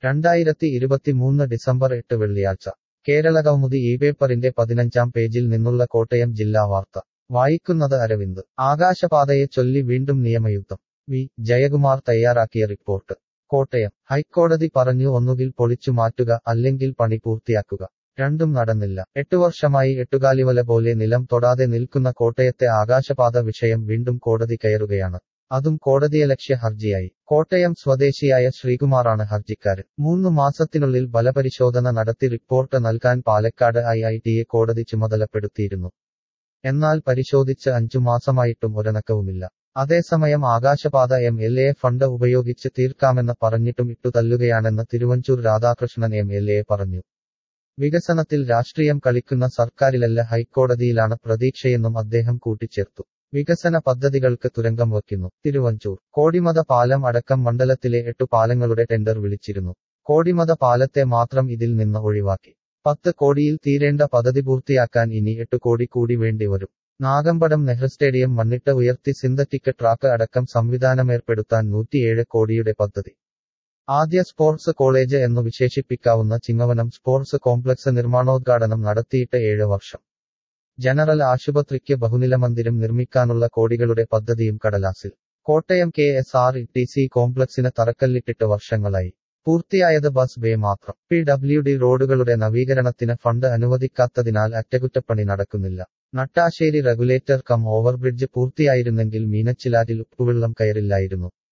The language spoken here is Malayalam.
രണ്ടായിരത്തി ഇരുപത്തിമൂന്ന് ഡിസംബർ എട്ട് വെള്ളിയാഴ്ച കേരള കൗമുദി ഈ പേപ്പറിന്റെ പതിനഞ്ചാം പേജിൽ നിന്നുള്ള കോട്ടയം ജില്ലാ വാർത്ത വായിക്കുന്നത് അരവിന്ദ് ആകാശപാതയെ ചൊല്ലി വീണ്ടും നിയമയുദ്ധം വി ജയകുമാർ തയ്യാറാക്കിയ റിപ്പോർട്ട് കോട്ടയം ഹൈക്കോടതി പറഞ്ഞു ഒന്നുകിൽ പൊളിച്ചു മാറ്റുക അല്ലെങ്കിൽ പണി പൂർത്തിയാക്കുക രണ്ടും നടന്നില്ല എട്ടു വർഷമായി എട്ടുകാലിവല പോലെ നിലം തൊടാതെ നിൽക്കുന്ന കോട്ടയത്തെ ആകാശപാത വിഷയം വീണ്ടും കോടതി കയറുകയാണ് അതും കോടതിയലക്ഷ്യ ഹർജിയായി കോട്ടയം സ്വദേശിയായ ശ്രീകുമാറാണ് ഹർജിക്കാരൻ മൂന്ന് മാസത്തിനുള്ളിൽ ബലപരിശോധന നടത്തി റിപ്പോർട്ട് നൽകാൻ പാലക്കാട് ഐ ഐ ടിയെ കോടതി ചുമതലപ്പെടുത്തിയിരുന്നു എന്നാൽ പരിശോധിച്ച് അഞ്ചു മാസമായിട്ടും ഒരനക്കവുമില്ല അതേസമയം ആകാശപാത എം എൽ എ ഫണ്ട് ഉപയോഗിച്ച് തീർക്കാമെന്ന് പറഞ്ഞിട്ടും ഇട്ടുതല്ലുകയാണെന്ന് Thiruvanchoor Radhakrishnan M L A പറഞ്ഞു വികസനത്തിൽ രാഷ്ട്രീയം കളിക്കുന്ന സർക്കാരിലല്ല ഹൈക്കോടതിയിലാണ് പ്രതീക്ഷയെന്നും അദ്ദേഹം കൂട്ടിച്ചേർത്തു വികസന പദ്ധതികൾക്ക് തുരങ്കം വയ്ക്കുന്നു തിരുവഞ്ചൂർ കോടിമത പാലം അടക്കം മണ്ഡലത്തിലെ എട്ടു പാലങ്ങളുടെ ടെൻഡർ വിളിച്ചിരുന്നു കോടിമത പാലത്തെ മാത്രം ഇതിൽ നിന്ന് ഒഴിവാക്കി പത്ത് കോടിയിൽ തീരേണ്ട പദ്ധതി പൂർത്തിയാക്കാൻ ഇനി എട്ട് കോടി കൂടി വേണ്ടിവരും നാഗമ്പടം നെഹ്റു സ്റ്റേഡിയം മണ്ണിട്ട് ഉയർത്തി സിന്തറ്റിക് ട്രാക്ക് അടക്കം സംവിധാനമേർപ്പെടുത്താൻ നൂറ്റിയേഴ് കോടിയുടെ പദ്ധതി ആദ്യ സ്പോർട്സ് കോളേജ് എന്നു വിശേഷിപ്പിക്കാവുന്ന ചിങ്ങവനം സ്പോർട്സ് കോംപ്ലക്സ് നിർമ്മാണോദ്ഘാടനം നടത്തിയിട്ട് ഏഴ് വർഷം ജനറൽ ആശുപത്രിക്ക് ബഹുനില മന്ദിരം നിർമ്മിക്കാനുള്ള കോടികളുടെ പദ്ധതിയും കടലാസിൽ Kottayam K S R T C കോംപ്ലക്സിന് തറക്കല്ലിട്ടിട്ട് വർഷങ്ങളായി പൂർത്തിയായത് ബസ് ബേ മാത്രം പി ഡബ്ല്യു ഡി റോഡുകളുടെ നവീകരണത്തിന് ഫണ്ട് അനുവദിക്കാത്തതിനാൽ അറ്റകുറ്റപ്പണി നടക്കുന്നില്ല നട്ടാശ്ശേരി റെഗുലേറ്റർ കം ഓവർബ്രിഡ്ജ് പൂർത്തിയായിരുന്നെങ്കിൽ മീനച്ചിലാറ്റിൽ ഉപ്പുവെള്ളം കയറില്ലായിരുന്നു